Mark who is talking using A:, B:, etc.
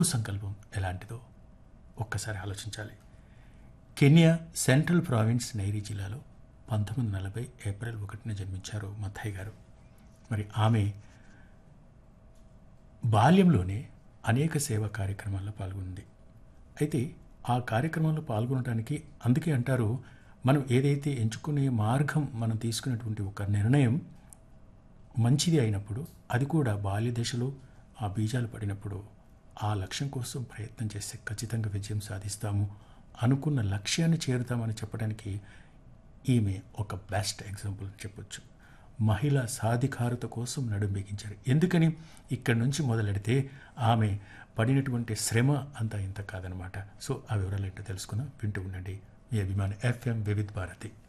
A: సంకల్పం ఎలాంటిదో ఒక్కసారి ఆలోచించాలి కెన్యా సెంట్రల్ ప్రావిన్స్ నైరీ జిల్లాలో పంతొమ్మిది వందల నలభై ఏప్రిల్ ఒకటిన జన్మించారు మథాయి గారు మరి ఆమె బాల్యంలోనే అనేక సేవా కార్యక్రమాల్లో పాల్గొంది అయితే ఆ కార్యక్రమంలో పాల్గొనడానికి అందుకే అంటారు మనం ఏదైతే ఎంచుకునే మార్గం మనం తీసుకున్నటువంటి ఒక నిర్ణయం మంచిది అయినప్పుడు అది కూడా బాల్య దశలో ఆ బీజాలు పడినప్పుడు ఆ లక్ష్యం కోసం ప్రయత్నం చేస్తే ఖచ్చితంగా విజయం సాధిస్తాము అనుకున్న లక్ష్యాన్ని చేరుతామని చెప్పడానికి ఈమె ఒక బెస్ట్ ఎగ్జాంపుల్ అని చెప్పొచ్చు మహిళా సాధికారత కోసం నడుం బిగించారు ఎందుకని ఇక్కడి నుంచి మొదలెడితే ఆమె పడినటువంటి శ్రమ అంతా ఇంత కాదనమాట సో ఆ వివరాలు ఏంటో తెలుసుకుందాం వింటూ ఉండండి మీ అభిమాని ఎఫ్ఎం వివిధ్ భారతి